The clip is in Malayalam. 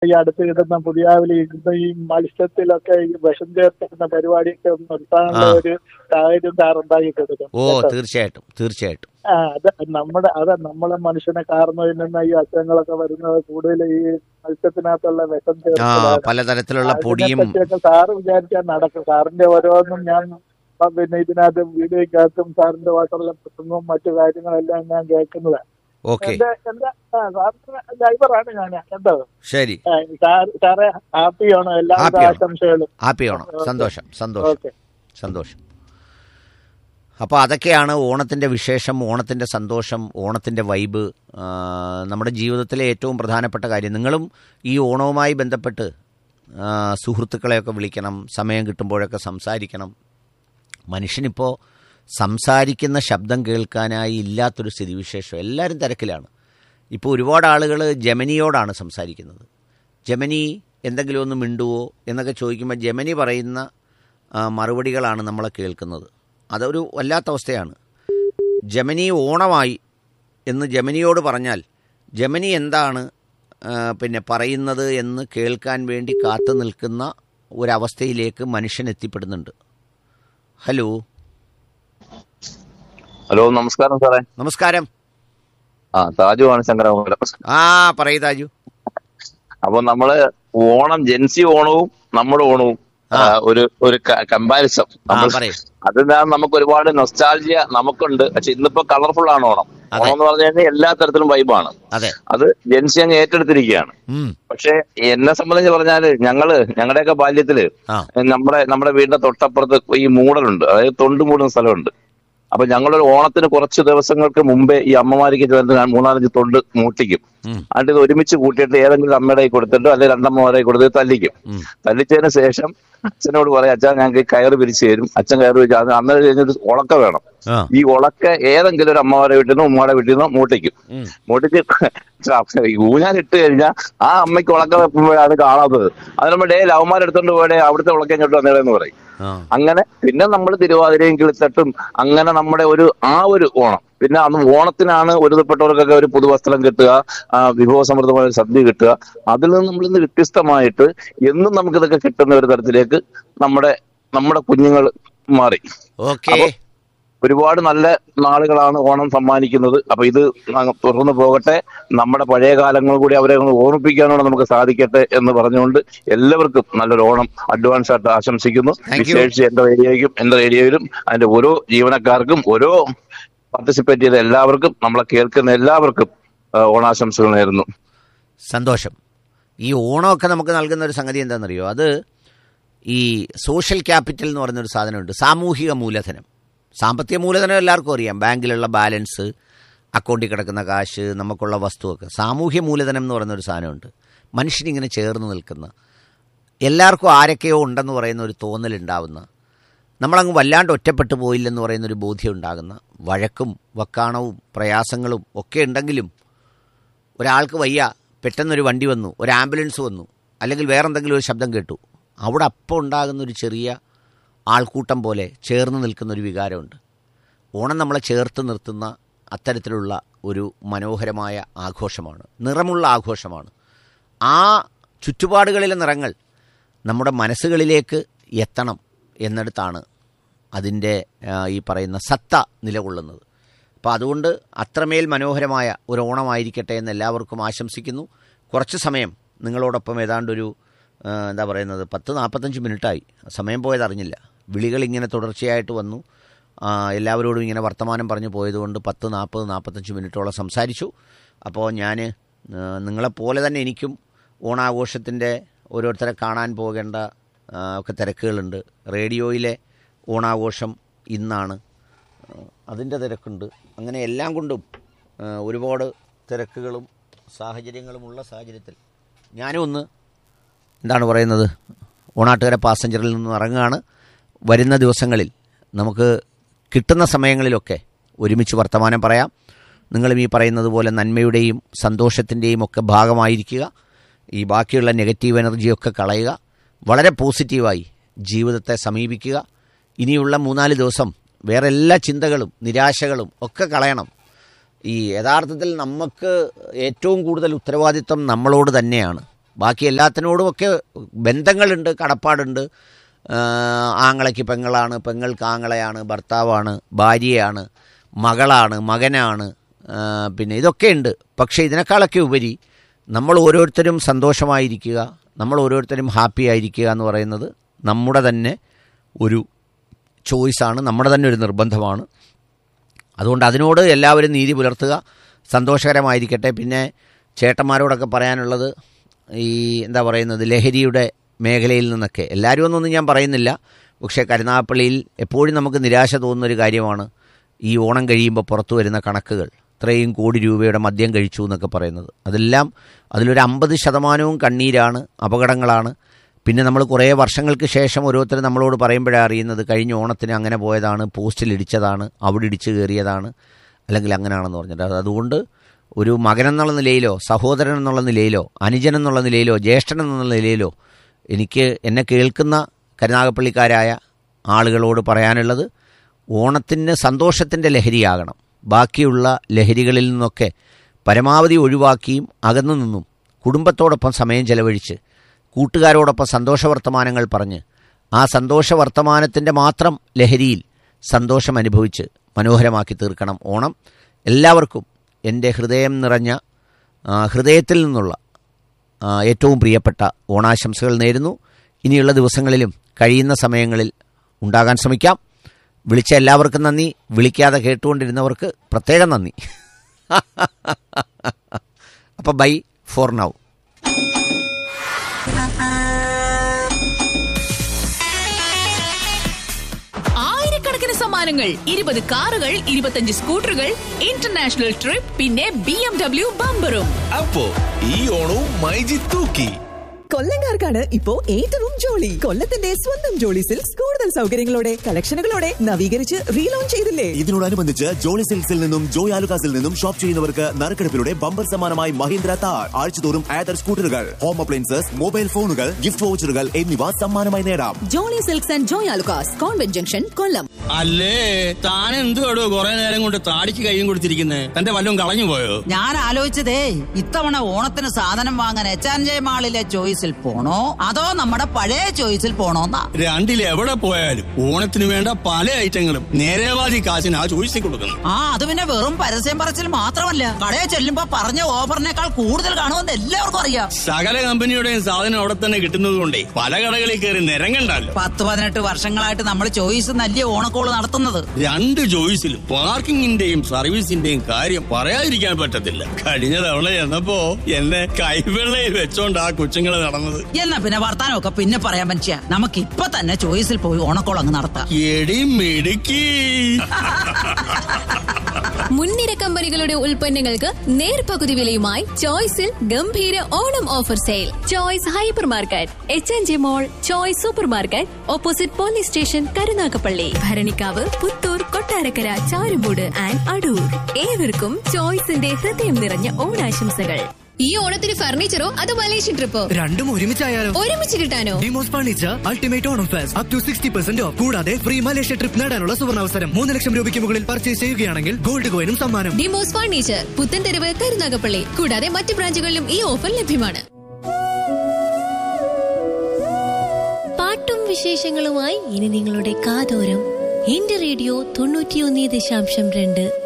ഈ അടുത്ത് കിട്ടുന്ന പുതിയാവിലി കിട്ടുന്ന ഈ മത്സ്യത്തിലൊക്കെ ഈ വിഷം ചേർക്കുന്ന പരിപാടിയൊക്കെ ഒന്ന് നിർത്താനുള്ള ആ. ഒരു സാഹചര്യം സാർ ഉണ്ടാക്കിയിട്ടുണ്ട് ഓ തീർച്ചയായിട്ടും തീർച്ചയായിട്ടും ആ അത് നമ്മുടെ അത് നമ്മളെ മനുഷ്യനെ കാർന്നു തിന്നുന്ന ഈ അസുഖങ്ങളൊക്കെ വരുന്നത് കൂടുതൽ ഈ മത്സ്യത്തിനകത്തുള്ള വിഷം ആ ചേർക്കലാണ് പലതരത്തിലുള്ള പൊടിയും അതിനെപ്പറ്റിയൊക്കെ സാറ് വിചാരിച്ചാൽ നടക്കും സാറിന്റെ ഓരോന്നും ഞാൻ ആ, പിന്നെ ഇതിനകത്ത് വീഡിയോക്കകത്തും സാറിന്റെ വാട്ടറിലെ പ്രസംഗവും മറ്റു കാര്യങ്ങളെല്ലാം ഞാൻ കേൾക്കുന്നത് ഓക്കെ എന്റെ എന്റെ ആ, സാറിന്റെ ഡ്രൈവറാണ് ഞാൻ കേട്ടോ ശരി ആ, സാർ- സാറെ ഹാപ്പിയാണോ എല്ലാവിധ Happy ആണ്. ആശംസകളും ഹാപ്പി ആണോ സന്തോഷം സന്തോഷം ഓക്കെ സന്തോഷം അപ്പോൾ അതൊക്കെയാണ് ഓണത്തിൻ്റെ വിശേഷം ഓണത്തിൻ്റെ സന്തോഷം ഓണത്തിൻ്റെ വൈബ് ആ, നമ്മുടെ ജീവിതത്തിലെ ഏറ്റവും പ്രധാനപ്പെട്ട കാര്യം നിങ്ങളും ഈ ഓണവുമായി ബന്ധപ്പെട്ട് ആ, സുഹൃത്തുക്കളെയൊക്കെ വിളിക്കണം സമയം കിട്ടുമ്പോഴൊക്കെ സംസാരിക്കണം മനുഷ്യനിപ്പോൾ സംസാരിക്കുന്ന ശബ്ദം കേൾക്കാനായി ഇല്ലാത്തൊരു സ്ഥിതിവിശേഷം എല്ലാവരും തിരക്കിലാണ് ഇപ്പോൾ ഒരുപാട് ആളുകൾ ജമനിയോടാണ് സംസാരിക്കുന്നത് ജമനി എന്തെങ്കിലും ഒന്ന് മിണ്ടുവോ എന്നൊക്കെ ചോദിക്കുമ്പോൾ ജമനി പറയുന്ന ആ, മറുപടികളാണ് നമ്മളെ കേൾക്കുന്നത് അതൊരു വല്ലാത്ത അവസ്ഥയാണ് ജമനി ഓണമായി എന്ന് ജമനിയോട് പറഞ്ഞാൽ ജമനി എന്താണ് ആ, പിന്നെ പറയുന്നത് എന്ന് കേൾക്കാൻ വേണ്ടി കാത്തു നിൽക്കുന്ന ഒരവസ്ഥയിലേക്ക് മനുഷ്യൻ എത്തിപ്പെടുന്നുണ്ട് ഹലോ ഹലോ നമസ്കാരം സാറേ നമസ്കാരം ആ താജുവാണ് ശങ്കരമംഗലം ആ പറയൂ താജു അപ്പൊ നമ്മള് ഓണം ജൻസി ഓണവും നമ്മുടെ ഓണവും ആ, ഒരു ഒരു കമ്പാരിസം ആ നമ്മൾ പറയൂ അതിനാ നമുക്ക് ഒരുപാട് നൊസ്റ്റാൾജിയ നമുക്കുണ്ട് പക്ഷെ ഇന്നിപ്പോ കളർഫുൾ ആണ് ഓണം അതെ. ഓണം എന്ന് പറഞ്ഞു കഴിഞ്ഞാൽ എല്ലാ തരത്തിലും വൈബാണ് അതെ അത് ജൻസി അങ്ങ് ഏറ്റെടുത്തിരിക്കുകയാണ് ഉം. പക്ഷെ എന്നെ സംബന്ധിച്ച് പറഞ്ഞാല് ഞങ്ങള് ഞങ്ങളുടെയൊക്കെ ബാല്യത്തില് ആ നമ്മുടെ നമ്മുടെ വീടിന്റെ തൊട്ടപ്പുറത്ത് ഈ മൂടലുണ്ട് അതായത് തൊണ്ട് മൂടുന്ന സ്ഥലമുണ്ട് അപ്പൊ ഞങ്ങളൊരു ഓണത്തിന് കുറച്ച് ദിവസങ്ങൾക്ക് മുമ്പേ ഈ അമ്മമാർക്ക് ചേർന്ന് ഞാൻ മൂന്നാലഞ്ച് തൊണ്ട് മൂട്ടിക്കും ഉം. എന്നിട്ട് ഇത് ഒരുമിച്ച് കൂട്ടിയിട്ട് ഏതെങ്കിലും അമ്മയുടെ കയ്യിൽ കൊടുത്തിട്ടോ അല്ലെങ്കിൽ രണ്ടമ്മമാരെ കൊടുത്ത് തല്ലിക്കും ഉം. തല്ലിച്ചതിന് ശേഷം അച്ഛനോട് പറയാം അച്ഛൻ ഞങ്ങൾക്ക് കയറ് പിരിച്ചു തരും അച്ഛൻ കയറ് പിരിച്ചു അത് അന്നേരം കഴിഞ്ഞൊരു ഉളക്ക വേണം ആ ഈ ഉളക്ക ഏതെങ്കിലും ഒരു അമ്മമാരെ വീട്ടിൽ നിന്നോ ഉമ്മയുടെ വീട്ടിൽ നിന്നോ മൂട്ടിക്കും ഉം. മൂട്ടിച്ച് ഊഞ്ഞാലിട്ട് കഴിഞ്ഞാൽ ആ അമ്മയ്ക്ക് ഉളക്ക വെക്കുമ്പോഴാണ് കാണാത്തത് അത് നമ്മൾ ഡേ ലവന്മാരെടുത്തോണ്ട് പോയേ അവിടുത്തെ ഉളക്ക ഇങ്ങോട്ട് വന്നേടെന്ന് പറയും ആ അങ്ങനെ പിന്നെ നമ്മൾ തിരുവാതിരയും കിളിത്തട്ടും അങ്ങനെ നമ്മുടെ ഒരു ആ ഒരു ഓണം പിന്നെ അന്ന് ഓണത്തിനാണ് ഒരുതപ്പെട്ടവർക്കൊക്കെ ഒരു പുതുവസ്ത്രം കിട്ടുക ആ, വിഭവസമൃദ്ധമായ ഒരു സദ്യ കിട്ടുക അതിൽ നിന്ന് നമ്മൾ ഇന്ന് വ്യത്യസ്തമായിട്ട് എന്നും നമുക്കിതൊക്കെ കിട്ടുന്ന ഒരു തരത്തിലേക്ക് നമ്മുടെ നമ്മുടെ കുഞ്ഞുങ്ങൾ മാറി ഓക്കെ ഒരുപാട് നല്ല നാളുകളാണ് ഓണം സമ്മാനിക്കുന്നത് അപ്പൊ ഇത് അങ്ങ് തുറന്നു പോകട്ടെ നമ്മുടെ പഴയ കാലങ്ങൾ കൂടി അവരെ ഒന്ന് ഓർമ്മിപ്പിക്കാനോട് നമുക്ക് സാധിക്കട്ടെ എന്ന് പറഞ്ഞുകൊണ്ട് എല്ലാവർക്കും നല്ലൊരു ഓണം അഡ്വാൻസ് ആയിട്ട് ആശംസിക്കുന്നു Thank you. വിശേഷിച്ച് എന്റെ റേഡിയോയ്ക്കും എന്റെ റേഡിയോയിലും അതിന്റെ ഓരോ ജീവനക്കാർക്കും ഓരോ പാർട്ടിസിപ്പേറ്റ് ചെയ്ത എല്ലാവർക്കും നമ്മളെ കേൾക്കുന്ന എല്ലാവർക്കും ആ, ഓണാശംസകൾ നേരുന്നു സന്തോഷം ഈ ഓണമൊക്കെ നമുക്ക് നൽകുന്ന ഒരു സംഗതി എന്താണെന്നറിയോ അത് ഈ സോഷ്യൽ ക്യാപിറ്റൽ എന്ന് പറയുന്നൊരു സാധനമുണ്ട് സാമൂഹിക മൂലധനം സാമ്പത്തിക മൂലധനം എല്ലാവർക്കും അറിയാം ബാങ്കിലുള്ള ബാലൻസ് അക്കൗണ്ടിൽ കിടക്കുന്ന കാശ് നമുക്കുള്ള വസ്തുവൊക്കെ സാമൂഹ്യ മൂലധനം എന്ന് പറയുന്നൊരു സാധനമുണ്ട് മനുഷ്യനിങ്ങനെ ചേർന്ന് നിൽക്കുന്ന എല്ലാവർക്കും ആരൊക്കെയോ ഉണ്ടെന്ന് പറയുന്ന ഒരു തോന്നലുണ്ടാവുന്ന നമ്മളങ്ങ് വല്ലാണ്ട് ഒറ്റപ്പെട്ടു പോയില്ലെന്ന് പറയുന്നൊരു ബോധ്യം ഉണ്ടാകുന്ന വഴക്കും വക്കാണവും പ്രയാസങ്ങളും ഒക്കെ ഉണ്ടെങ്കിലും ഒരാൾക്ക് വയ്യ പെട്ടെന്നൊരു വണ്ടി വന്നു ഒരു ആംബുലൻസ് വന്നു അല്ലെങ്കിൽ വേറെന്തെങ്കിലും ഒരു ശബ്ദം കേട്ടു അവിടെ അപ്പോൾ ഉണ്ടാകുന്ന ഒരു ചെറിയ ആൾക്കൂട്ടം പോലെ ചേർന്ന് നിൽക്കുന്ന ഒരു വികാരമുണ്ട് ഓണം നമ്മളെ ചേർത്ത് നിർത്തുന്ന അത്തരത്തിലുള്ള ഒരു മനോഹരമായ ആഘോഷമാണ് നിറമുള്ള ആഘോഷമാണ് ആ ചുറ്റുപാടുകളിലെ നിറങ്ങൾ നമ്മുടെ മനസ്സുകളിലേക്ക് എത്തണം എന്നിടത്താണ് അതിൻ്റെ ആ, ഈ പറയുന്ന സത്ത നിലകൊള്ളുന്നത് അപ്പോൾ അതുകൊണ്ട് അത്രമേൽ മനോഹരമായ ഒരു ഓണമായിരിക്കട്ടെ എന്ന് എല്ലാവർക്കും ആശംസിക്കുന്നു കുറച്ച് സമയം നിങ്ങളോടൊപ്പം ഏതാണ്ടൊരു ആ, എന്താ പറയുന്നത് പത്ത് നാൽപ്പത്തഞ്ച് മിനിറ്റായി സമയം പോയത് അറിഞ്ഞില്ല വിളികൾ ഇങ്ങനെ തുടർച്ചയായിട്ട് വന്നു ആ, എല്ലാവരോടും ഇങ്ങനെ വർത്തമാനം പറഞ്ഞു പോയതുകൊണ്ട് പത്ത് നാൽപ്പത് നാൽപ്പത്തഞ്ച് മിനിറ്റോളം സംസാരിച്ചു അപ്പോൾ ഞാൻ നിങ്ങളെപ്പോലെ തന്നെ എനിക്കും ഓണാഘോഷത്തിൻ്റെ ഓരോരുത്തരെ കാണാൻ പോകേണ്ട ആ, ഒക്കെ തിരക്കുകളുണ്ട് റേഡിയോയിലെ ഓണാഘോഷം ഇന്നാണ് അതിൻ്റെ തിരക്കുണ്ട് അങ്ങനെ എല്ലാം കൊണ്ടും ആ, ഒരുപാട് തിരക്കുകളും സാഹചര്യങ്ങളുമുള്ള സാഹചര്യത്തിൽ ഞാനും ഒന്ന് എന്താണ് പറയുന്നത് ഓണാട്ടുകര പാസഞ്ചറിൽ നിന്ന് ഇറങ്ങുകയാണ് വരുന്ന ദിവസങ്ങളിൽ നമുക്ക് കിട്ടുന്ന സമയങ്ങളിലൊക്കെ ഒരുമിച്ച് വർത്തമാനം പറയാം നിങ്ങളും ഈ പറയുന്നത് പോലെ നന്മയുടെയും സന്തോഷത്തിൻ്റെയും ഒക്കെ ഭാഗമായിരിക്കുക ഈ ബാക്കിയുള്ള നെഗറ്റീവ് എനർജിയൊക്കെ കളയുക വളരെ പോസിറ്റീവായി ജീവിതത്തെ സമീപിക്കുക ഇനിയുള്ള മൂന്നാല് ദിവസം വേറെ എല്ലാ ചിന്തകളും നിരാശകളും ഒക്കെ കളയണം ഈ യഥാർത്ഥത്തിൽ നമുക്ക് ഏറ്റവും കൂടുതൽ ഉത്തരവാദിത്വം നമ്മളോട് തന്നെയാണ് ബാക്കി എല്ലാത്തിനോടുമൊക്കെ ബന്ധങ്ങളുണ്ട് കടപ്പാടുണ്ട് ആ, ആങ്ങളയ്ക്ക് പെങ്ങളാണ് പെങ്ങൾക്ക് ആങ്ങളയാണ് ഭർത്താവാണ് ഭാര്യയാണ് മകളാണ് മകനാണ് ആ, പിന്നെ ഇതൊക്കെയുണ്ട് പക്ഷേ ഇതിനേക്കാളൊക്കെ ഉപരി നമ്മൾ ഓരോരുത്തരും സന്തോഷമായിരിക്കുക നമ്മൾ ഓരോരുത്തരും ഹാപ്പി ആയിരിക്കുക എന്ന് പറയുന്നത് നമ്മുടെ തന്നെ ഒരു ചോയ്സാണ് നമ്മുടെ തന്നെ ഒരു നിർബന്ധമാണ് അതുകൊണ്ട് അതിനോട് എല്ലാവരും നീതി പുലർത്തുക സന്തോഷകരമായിരിക്കട്ടെ പിന്നെ ചേട്ടന്മാരോടൊക്കെ പറയാനുള്ളത് ഈ എന്താ പറയുന്നത് ലഹരിയുടെ മേഖലയിൽ നിന്നൊക്കെ എല്ലാവരും ഒന്നൊന്നും ഞാൻ പറയുന്നില്ല പക്ഷേ കരുനാഗപ്പള്ളിയിൽ എപ്പോഴും നമുക്ക് നിരാശ തോന്നുന്നൊരു കാര്യമാണ് ഈ ഓണം കഴിയുമ്പോൾ പുറത്തു വരുന്ന കണക്കുകൾ ഇത്രയും കോടി രൂപയുടെ മദ്യം കഴിച്ചു എന്നൊക്കെ പറയുന്നത് അതെല്ലാം അതിലൊരു അമ്പത് ശതമാനവും കണ്ണീരാണ് അപകടങ്ങളാണ് പിന്നെ നമ്മൾ കുറേ വർഷങ്ങൾക്ക് ശേഷം ഓരോരുത്തർ നമ്മളോട് പറയുമ്പോഴാണ് അറിയുന്നത് കഴിഞ്ഞ ഓണത്തിന് അങ്ങനെ പോയതാണ് പോസ്റ്റിൽ ഇടിച്ചതാണ് അവിടെ ഇടിച്ച് കയറിയതാണ് അല്ലെങ്കിൽ അങ്ങനെയാണെന്ന് പറഞ്ഞിട്ട് അത് അതുകൊണ്ട് ഒരു മകൻ എന്നുള്ള നിലയിലോ സഹോദരൻ എന്നുള്ള നിലയിലോ അനുജൻ എന്നുള്ള നിലയിലോ ജ്യേഷ്ഠൻ എന്നുള്ള നിലയിലോ എനിക്ക് എന്നെ കേൾക്കുന്ന കരുനാഗപ്പള്ളിക്കാരായ ആളുകളോട് പറയാനുള്ളത് ഓണത്തിന് സന്തോഷത്തിൻ്റെ ലഹരിയാകണം ബാക്കിയുള്ള ലഹരികളിൽ നിന്നൊക്കെ പരമാവധി ഒഴിവാക്കിയും അകന്നു നിന്നും കുടുംബത്തോടൊപ്പം സമയം ചെലവഴിച്ച് കൂട്ടുകാരോടൊപ്പം സന്തോഷ വർത്തമാനങ്ങൾ പറഞ്ഞ് ആ സന്തോഷ വർത്തമാനത്തിൻ്റെ മാത്രം ലഹരിയിൽ സന്തോഷം അനുഭവിച്ച് മനോഹരമാക്കി തീർക്കണം ഓണം എല്ലാവർക്കും എൻ്റെ ഹൃദയം നിറഞ്ഞ ആ, ഹൃദയത്തിൽ നിന്നുള്ള ആ, ഏറ്റവും പ്രിയപ്പെട്ട ഓണാശംസകൾ നേരുന്നു ഇനിയുള്ള ദിവസങ്ങളിലും കഴിയുന്ന സമയങ്ങളിൽ ഉണ്ടാകാൻ ശ്രമിക്കാം വിളിച്ച എല്ലാവർക്കും നന്ദി വിളിക്കാതെ കേട്ടുകൊണ്ടിരുന്നവർക്ക് പ്രത്യേകം നന്ദി അപ്പോൾ ബൈ ഫോർ നൗ ആയിരക്കണക്കിന് സമ്മാനങ്ങൾ ഇരുപത് കാറുകൾ ഇരുപത്തഞ്ച് സ്കൂട്ടറുകൾ ഇന്റർനാഷണൽ ട്രിപ്പ് പിന്നെ ബി എം ഡബ്ല്യു ബമ്പറും അപ്പോ ഈ ഓണവും മൈജി തൂക്കി കൊല്ലങ്കാർക്കാണ് ഇപ്പോ ഏറ്റവും ജോളി കൊല്ലത്തിന്റെ സ്വന്തം ജോളി സിൽക്സ് കൂടുതൽ സൗകര്യങ്ങളോടെ കളക്ഷനുകളോടെ നവീകരിച്ച് റീലോഞ്ച് ചെയ്തില്ലേ ഇതിനോടനുബന്ധിച്ച് ജോളി സിൽക്സിൽ നിന്നും ജോയ് ആലുകാസിൽ നിന്നും ഷോപ്പ് ചെയ്യുന്നവർക്ക് നറുക്കെടുപ്പിലൂടെ ബമ്പർ സമ്മാനമായി മഹീന്ദ്ര താർ ആഴ്ചതോറും ആദർ സ്കൂട്ടറുകൾ ഹോം അപ്ലയൻസസ് മൊബൈൽ ഫോണുകൾ ഗിഫ്റ്റ് വൗച്ചറുകൾ എന്നിവ സമ്മാനമായി നേടാം Jolly Silks and Joy Alukkas convent junction Kollam അല്ലേ താൻ എന്തുവാടോ കുറെ നേരം കൊണ്ട് താടിക്ക് കൈയും കൊടുത്തിരിക്കുന്നേ തന്റെ വല്ലതും കളഞ്ഞു പോയോ ഞാൻ ആലോചിച്ചതേ ഇത്തവണ ഓണത്തിന് സാധനം വാങ്ങാൻ എച്ച് ആൻഡ് ജെ മാളിലെ ചോയ്സിൽ പോണോ അതോ നമ്മുടെ പഴയ ചോയ്സിൽ പോണോന്നാ രണ്ടിൽ എവിടെ പോയാലും ഓണത്തിന് വേണ്ട പല ഐറ്റങ്ങളും നേരേവാദി കാശിന് ആ ചോദിച്ചു കൊടുക്കുന്നു ആ അത് പിന്നെ വെറും പരസ്യം പറച്ചിൽ മാത്രമല്ല കടയിൽ ചെല്ലുമ്പോ പറഞ്ഞ ഓഫറിനേക്കാൾ കൂടുതൽ കാണുമെന്ന് എല്ലാവർക്കും അറിയാം സകല കമ്പനിയുടെയും സാധനം അവിടെ തന്നെ കിട്ടുന്നത് കൊണ്ടേ പല കടകളിൽ കയറി നിരങ്ങണ്ടല്ലോ പത്ത് പതിനെട്ട് വർഷങ്ങളായിട്ട് നമ്മൾ ചോയ്സ് നല്ല ഓണക്കോള് നടത്തുന്നത് രണ്ട് ചോയ്സിലും പാർക്കിങ്ങിന്റെയും സർവീസിന്റെയും കാര്യം പറയാതിരിക്കാൻ പറ്റത്തില്ല കഴിഞ്ഞ തവണ ചെന്നപ്പോ എന്നെ കൈവെള്ളയിൽ വെച്ചോണ്ട് ആ കൊച്ചുങ്ങള് നടന്നത് എന്നാ പിന്നെ വർത്താനമൊക്കെ പിന്നെ പറയാൻ മനുഷ്യ നമുക്ക് ഇപ്പൊ തന്നെ ചോയ്സിൽ പോയി ഓണക്കോൾ അങ്ങ് നടത്താം എടി മിടുക്കി മുൻനിര കമ്പനികളുടെ ഉൽപ്പന്നങ്ങൾക്ക് നേർപകുതി വിലയുമായി ചോയ്സിൽ ഗംഭീര Onam offer sale Choice hypermarket H N G mall Choice supermarket opposite police station Karunagappally Bharanikkavu Puthur Kottarakkara Charummoodu and Adoor ഏവർക്കും ചോയ്സിന്റെ ഹൃദയം നിറഞ്ഞ ഓണാശംസകൾ ഈ ഓണത്തിന് ഫർണിച്ചറോ അതോ മലേഷ്യൻ ട്രിപ്പോ രണ്ടും ഒരുമിച്ചായാലോ ഒരുമിച്ച് കിട്ടാനോ Demos furniture ultimate Onam fest up to sixty percent off കൂടാതെ ഫ്രീ മലേഷ്യ ട്രിപ്പ് നേടാനുള്ള സുവർണാവസരം മൂന്ന് ലക്ഷം രൂപയ്ക്ക് മുകളിൽ പർച്ചേസ് ചെയ്യുകയാണെങ്കിൽ ഗോൾഡ് കോയിനും സമ്മാനം ഡിമോസ് ഫർണിച്ചർ പുത്തൻതെരുവ് കരുനാഗപ്പള്ളി കൂടാതെ മറ്റ് ബ്രാഞ്ചുകളിലും ഈ ഓഫർ ലഭ്യമാണ് പാട്ടും വിശേഷങ്ങളുമായി ഇനി നിങ്ങളുടെ കാതോരം എന്റെ റേഡിയോ തൊണ്ണൂറ്റിയൊന്ന് ദശാംശം രണ്ട്